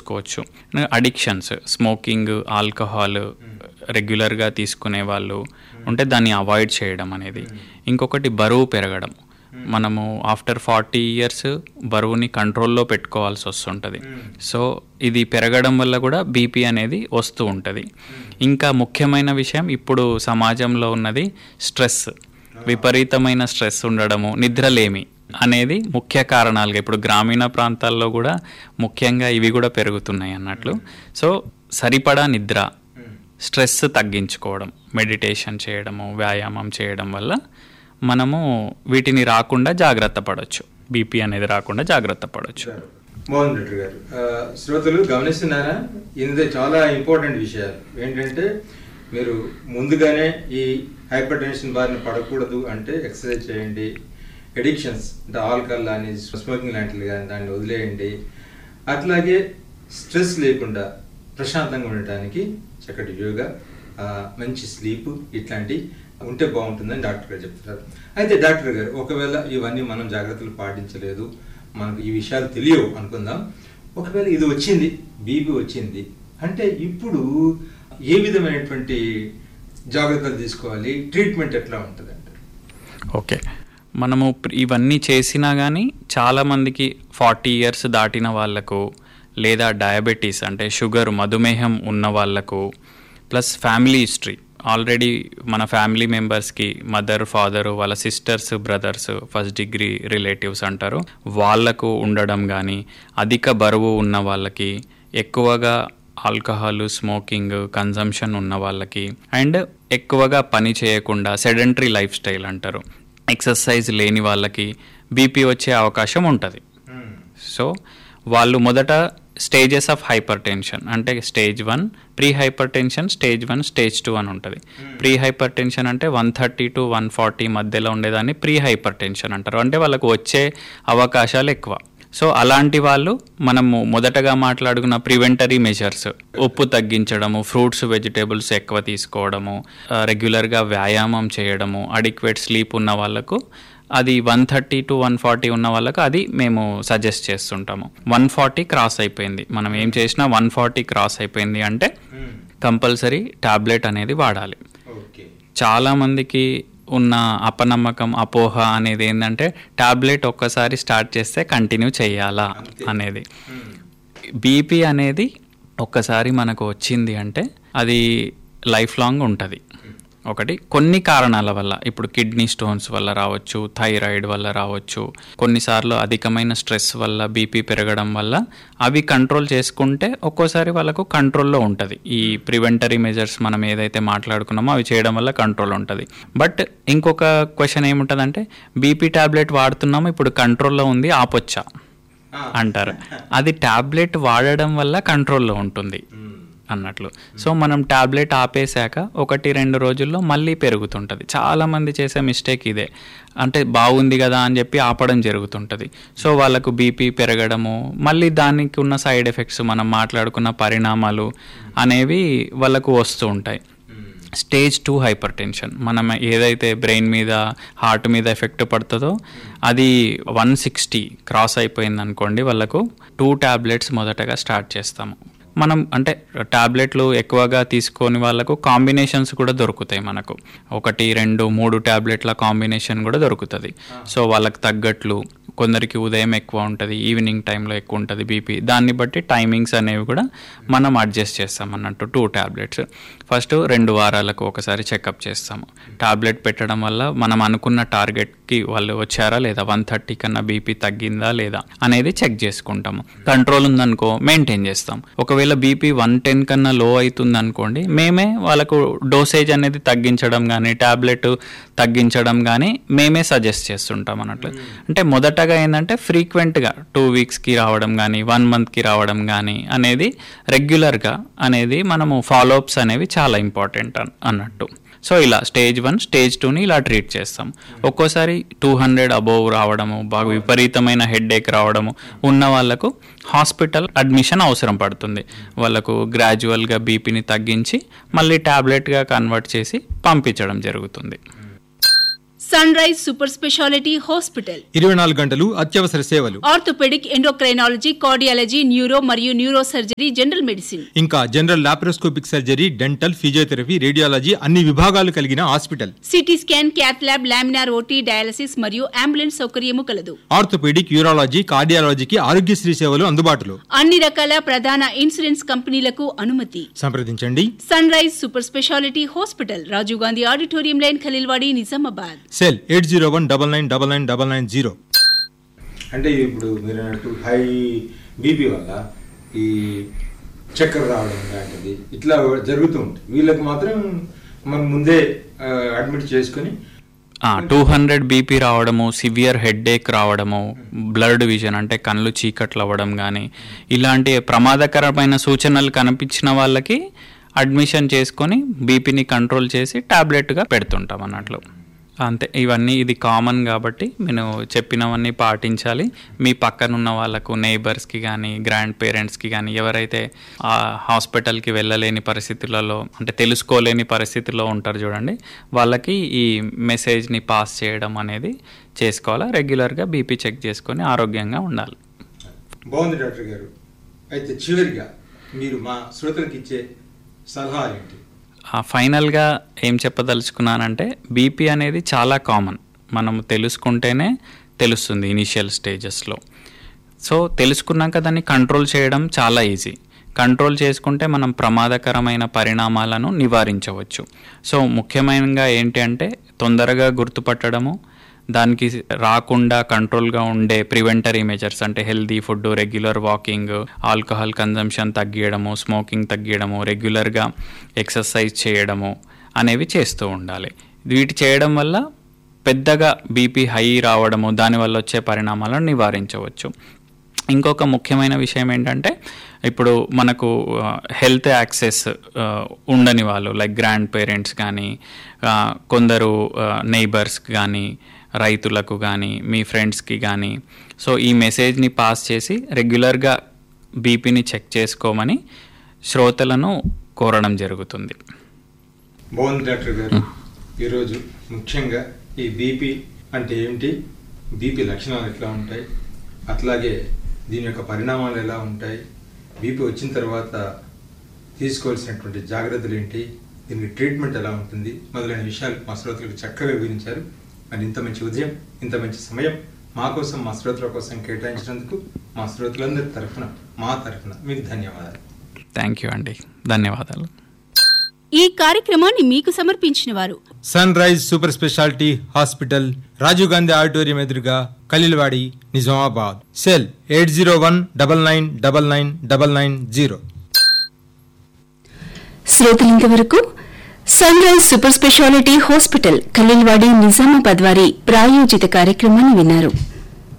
చూసుకోవచ్చు addictions smoking alcohol రెగ్యులర్గా తీసుకునే వాళ్ళు ఉంటే దాన్ని అవాయిడ్ చేయడం అనేది ఇంకొకటి బరువు పెరగడం మనము ఆఫ్టర్ ఫార్టీ ఇయర్స్ బరువుని కంట్రోల్లో పెట్టుకోవాల్సి వస్తుంటుంది సో ఇది పెరగడం వల్ల కూడా బీపీ అనేది వస్తూ ఉంటుంది ఇంకా ముఖ్యమైన విషయం ఇప్పుడు సమాజంలో ఉన్నది స్ట్రెస్ విపరీతమైన స్ట్రెస్ ఉండడము నిద్రలేమి అనేది ముఖ్య కారణాలుగా ఇప్పుడు గ్రామీణ ప్రాంతాల్లో కూడా ముఖ్యంగా ఇవి కూడా పెరుగుతున్నాయి అన్నట్లు సో సరిపడా నిద్ర స్ట్రెస్ తగ్గించుకోవడం మెడిటేషన్ చేయడము వ్యాయామం చేయడం వల్ల మనము వీటిని రాకుండా జాగ్రత్త పడవచ్చు బీపీ అనేది రాకుండా జాగ్రత్త పడవచ్చు మోహన్ రెడ్డి గారు ఆ, శ్రోతలు గమనిస్తున్నారా ఇది చాలా ఇంపార్టెంట్ విషయాలు ఏంటంటే మీరు ముందుగానే ఈ హైపర్ టెన్షన్ బారిన పడకూడదు అంటే ఎక్సర్సైజ్ చేయండి ఎడిక్షన్స్ అంటే ఆల్కహాల్ కానీ స్మోకింగ్ లాంటివి కానీ దాన్ని వదిలేయండి అట్లాగే స్ట్రెస్ లేకుండా ప్రశాంతంగా ఉండటానికి చక్కటి యోగా ఆ, మంచి స్లీప్ ఇట్లాంటి ఉంటే బాగుంటుందని డాక్టర్ గారు చెప్తున్నారు అయితే డాక్టర్ గారు ఒకవేళ ఇవన్నీ మనం జాగ్రత్తలు పాటించలేదు మనకు ఈ విషయాలు తెలియవు అనుకుందాం ఒకవేళ ఇది వచ్చింది బీపీ వచ్చింది అంటే ఇప్పుడు ఏ విధమైనటువంటి జాగ్రత్తలు తీసుకోవాలి ట్రీట్మెంట్ ఎట్లా ఉంటుంది అంటారు ఓకే మనము ప్ర- ఇవన్నీ చేసినా కానీ చాలామందికి ఫార్టీ ఇయర్స్ దాటిన వాళ్ళకు లేదా డయాబెటీస్ అంటే షుగర్ మధుమేహం ఉన్న వాళ్ళకు ప్లస్ ఫ్యామిలీ హిస్టరీ ఆల్రెడీ మన ఫ్యామిలీ మెంబర్స్కి మదర్ ఫాదర్ వాళ్ళ sisters brothers first degree relatives అంటారు వాళ్ళకు ఉండడం కానీ అధిక బరువు ఉన్న వాళ్ళకి ఎక్కువగా ఆల్కహాల్ స్మోకింగ్ కన్జంప్షన్ ఉన్న వాళ్ళకి అండ్ ఎక్కువగా పని చేయకుండా సెడెంటరీ లైఫ్ స్టైల్ అంటారు ఎక్సర్సైజ్ లేని వాళ్ళకి బీపీ వచ్చే అవకాశం ఉంటుంది సో వాళ్ళు మొదట స్టేజెస్ ఆఫ్ హైపర్ టెన్షన్ అంటే stage one pre hypertension stage one stage two అని ఉంటుంది ప్రీ హైపర్ టెన్షన్ అంటే one thirty to one forty మధ్యలో ఉండేదాన్ని ప్రీ హైపర్ టెన్షన్ అంటారు అంటే వాళ్ళకు వచ్చే అవకాశాలు ఎక్కువ సో అలాంటి వాళ్ళు మనము మొదటగా మాట్లాడుకున్న ప్రివెంటరీ మెజర్స్ ఉప్పు తగ్గించడము ఫ్రూట్స్ వెజిటేబుల్స్ ఎక్కువ తీసుకోవడము ఆ, రెగ్యులర్గా వ్యాయామం చేయడము అడిక్వేట్ స్లీప్ ఉన్న వాళ్ళకు అది one thirty to one forty ఉన్న వాళ్ళకు అది మేము సజెస్ట్ చేస్తుంటాము వన్ ఫార్టీ క్రాస్ అయిపోయింది మనం ఏం చేసినా వన్ ఫార్టీ క్రాస్ అయిపోయింది అంటే కంపల్సరీ టాబ్లెట్ అనేది వాడాలి ఓకే చాలా మందికి ఉన్న అపనమ్మకం అపోహ అనేది ఏంటంటే టాబ్లెట్ ఒక్కసారి స్టార్ట్ చేస్తే కంటిన్యూ చేయాలా అనేది బీపీ అనేది ఒక్కసారి మనకు వచ్చింది అంటే అది లైఫ్ లాంగ్ ఉంటుంది ఒకటి కొన్ని కారణాల వల్ల ఇప్పుడు కిడ్నీ స్టోన్స్ వల్ల రావచ్చు థైరాయిడ్ వల్ల రావచ్చు కొన్నిసార్లు అధికమైన స్ట్రెస్ వల్ల బీపీ పెరగడం వల్ల అవి కంట్రోల్ చేసుకుంటే ఒక్కోసారి వాళ్ళకు కంట్రోల్లో ఉంటుంది ఈ ప్రివెంటరీ మెజర్స్ మనం ఏదైతే మాట్లాడుకున్నామో అవి చేయడం వల్ల కంట్రోల్ ఉంటుంది బట్ ఇంకొక క్వశ్చన్ ఏముంటుందంటే బీపీ టాబ్లెట్ వాడుతున్నాము ఇప్పుడు కంట్రోల్లో ఉంది ఆపొచ్చా అంటారు అది టాబ్లెట్ వాడడం వల్ల కంట్రోల్లో ఉంటుంది అన్నట్లు సో మనం టాబ్లెట్ ఆపేశాక ఒకటి రెండు రోజుల్లో మళ్ళీ పెరుగుతుంటుంది చాలామంది చేసే మిస్టేక్ ఇదే అంటే బాగుంది కదా అని చెప్పి ఆపడం జరుగుతుంటుంది సో వాళ్ళకు బీపీ పెరగడము మళ్ళీ దానికి ఉన్న సైడ్ ఎఫెక్ట్స్ మనం మాట్లాడుకున్న పరిణామాలు అనేవి వాళ్ళకు వస్తూ ఉంటాయి స్టేజ్ టూ హైపర్ టెన్షన్ మనం ఏదైతే బ్రెయిన్ మీద హార్ట్ మీద ఎఫెక్ట్ పడుతుందో అది వన్ సిక్స్టీ క్రాస్ అయిపోయింది అనుకోండి వాళ్ళకు టూ టాబ్లెట్స్ మొదటగా స్టార్ట్ చేస్తాము మనం అంటే టాబ్లెట్లు ఎక్కువగా తీసుకొని వాళ్ళకు కాంబినేషన్స్ కూడా దొరుకుతాయి మనకు ఒకటి రెండు మూడు టాబ్లెట్ల కాంబినేషన్ కూడా దొరుకుతుంది సో వాళ్ళకి తగ్గట్లు కొందరికి ఉదయం ఎక్కువ ఉంటుంది ఈవినింగ్ టైంలో ఎక్కువ ఉంటుంది బీపీ దాన్ని బట్టి టైమింగ్స్ అనేవి కూడా మనం అడ్జస్ట్ చేస్తాం అన్నట్టు టూ టాబ్లెట్స్ ఫస్ట్ రెండు వారాలకు ఒకసారి చెకప్ చేస్తాము టాబ్లెట్ పెట్టడం వల్ల మనం అనుకున్న టార్గెట్కి వాళ్ళు వచ్చారా లేదా వన్ థర్టీ కన్నా బీపీ తగ్గిందా లేదా అనేది చెక్ చేసుకుంటాము కంట్రోల్ ఉందనుకో మెయింటైన్ చేస్తాం ఒకవేళ బీపీ వన్ టెన్ కన్నా లో అవుతుంది అనుకోండి మేమే వాళ్ళకు డోసేజ్ అనేది తగ్గించడం కానీ టాబ్లెట్ తగ్గించడం కానీ మేమే సజెస్ట్ చేస్తుంటాం అన్నట్లు అంటే మొదటగా ఏంటంటే ఫ్రీక్వెంట్గా టూ వీక్స్కి రావడం కానీ వన్ మంత్కి రావడం కానీ అనేది రెగ్యులర్గా అనేది మనము ఫాలోఅప్స్ అనేవి చాలా ఇంపార్టెంట్ అన్- అన్నట్టు సో ఇలా స్టేజ్ వన్ స్టేజ్ టూని ఇలా ట్రీట్ చేస్తాం ఒక్కోసారి టూ హండ్రెడ్ అబోవ్ రావడము బాగా విపరీతమైన హెడ్ ఏక్ రావడము ఉన్న వాళ్ళకు హాస్పిటల్ అడ్మిషన్ అవసరం పడుతుంది వాళ్ళకు గ్రాడ్యువల్గా బీపీని తగ్గించి మళ్ళీ టాబ్లెట్గా కన్వర్ట్ చేసి పంపించడం జరుగుతుంది sunrise super speciality hospital ఇరవై నాలుగు గంటలు అత్యవసర సేవలు ఆర్థోపెడిక్ ఎండోక్రైనాలజీ కార్డియాలజీ న్యూరో మరియు న్యూరో సర్జరీ జనరల్ మెడిసిన్ ఇంకా general laparoscopic surgery dental physiotherapy radiology అన్ని విభాగాలు కలిగిన hospital CT scan cath lab laminar OT dialysis మరియు అంబులెన్స్ సౌకర్యము కలదు ఆర్థోపెడిక్ యూరాలజీ కార్డియాలజీకి ఆరోగ్యశ్రీ సేవలు అందుబాటులో అన్ని రకాల ప్రధాన ఇన్సూరెన్స్ కంపెనీలకు అనుమతి సంప్రదించండి sunrise super speciality hospital Rajiv Gandhi auditorium line Khaleelwadi Nizamabad cell eight zero one double nine double nine double nine zero అంటే ఇప్పుడు మీరు అన్నట్టు హై బీపీ వల్ల ఈ చక్కెర రావడం లాంటిది ఇట్లా జరుగుతూ ఉంటుంది వీళ్ళకి మాత్రం మనం ముందే అడ్మిట్ చేసుకొని టూ హండ్రెడ్ బీపీ రావడము సివియర్ హెడ్ఏక్ రావడము బ్లడ్ విజన్ అంటే కళ్ళు చీకట్లు అవ్వడం కానీ ఇలాంటి ప్రమాదకరమైన సూచనలు కనిపించిన వాళ్ళకి అడ్మిషన్ చేసుకొని బీపీని కంట్రోల్ చేసి టాబ్లెట్గా పెడుతుంటాం అన్నట్లు అంతే ఇవన్నీ ఇది కామన్ కాబట్టి నేను చెప్పినవన్నీ పాటించాలి మీ పక్కనున్న వాళ్ళకు నైబర్స్కి కానీ గ్రాండ్ పేరెంట్స్కి కానీ ఎవరైతే ఆ హాస్పిటల్కి వెళ్ళలేని పరిస్థితులలో అంటే తెలుసుకోలేని పరిస్థితుల్లో ఉంటారు చూడండి వాళ్ళకి ఈ మెసేజ్ని పాస్ చేయడం అనేది చేసుకోవాలా రెగ్యులర్గా బీపీ చెక్ చేసుకొని ఆరోగ్యంగా ఉండాలి బాగుంది డాక్టర్ గారు అయితే చివరిగా మీరు మా శ్రోతలకు ఇచ్చే సలహాలు ఏంటి ఆ ఫైనల్గా ఏం చెప్పదలుచుకున్నానంటే బీపీ అనేది చాలా కామన్ మనం తెలుసుకుంటేనే తెలుస్తుంది ఇనిషియల్ స్టేజెస్లో సో తెలుసుకున్నాక దాన్ని కంట్రోల్ చేయడం చాలా ఈజీ కంట్రోల్ చేసుకుంటే మనం ప్రమాదకరమైన పరిణామాలను నివారించవచ్చు సో ముఖ్యమైనగా ఏంటి అంటే తొందరగా గుర్తుపట్టడము దానికి రాకుండా కంట్రోల్గా ఉండే ప్రివెంటరీ మెజర్స్ అంటే healthy food regular walking alcohol consumption తగ్గియడము స్మోకింగ్ తగ్గియడము రెగ్యులర్గా ఎక్సర్సైజ్ చేయడము అనేవి చేస్తూ ఉండాలి వీటి చేయడం వల్ల పెద్దగా బీపీ హై రావడము దానివల్ల వచ్చే పరిణామాలను నివారించవచ్చు ఇంకొక ముఖ్యమైన విషయం ఏంటంటే ఇప్పుడు మనకు హెల్త్ యాక్సెస్ ఉండని వాళ్ళు లైక్ గ్రాండ్ పేరెంట్స్ కానీ కొందరు నైబర్స్ కానీ రైతులకు కానీ మీ ఫ్రెండ్స్కి కానీ సో ఈ మెసేజ్ని పాస్ చేసి రెగ్యులర్గా బీపీని చెక్ చేసుకోమని శ్రోతలను కోరడం జరుగుతుంది బాగుంది డాక్టర్ గారు ఈరోజు ముఖ్యంగా ఈ బీపీ అంటే ఏమిటి బీపీ లక్షణాలు ఎట్లా ఉంటాయి అట్లాగే దీని యొక్క పరిణామాలు ఎలా ఉంటాయి బీపీ వచ్చిన తర్వాత తీసుకోవాల్సినటువంటి జాగ్రత్తలు ఏంటి దీనికి ట్రీట్మెంట్ ఎలా ఉంటుంది మొదలైన విషయాలు మా శ్రోతలకు చక్కగా వివరించారు మరి ఇంత మంచి ఉదయం ఇంత మంచి సమయం మా కోసం మా శ్రోతల కోసం కేటాయించినందుకు మా శ్రోతలందరి తరఫున మా తరఫున మీకు ధన్యవాదాలు థ్యాంక్ యూ అండి ధన్యవాదాలు ఈ కార్యక్రమాన్ని మీకు సమర్పించిన వారు sunrise super speciality hospital Rajiv Gandhi auditorium ఎదురుగా Khaleelwadi Nizamabad cell eight zero one double nine double nine double nine zero శ్రోతలింతవరకు sunrise super speciality hospital Khaleelwadi Nizamabad వారి ప్రాయోజిత కార్యక్రమాన్ని విన్నారు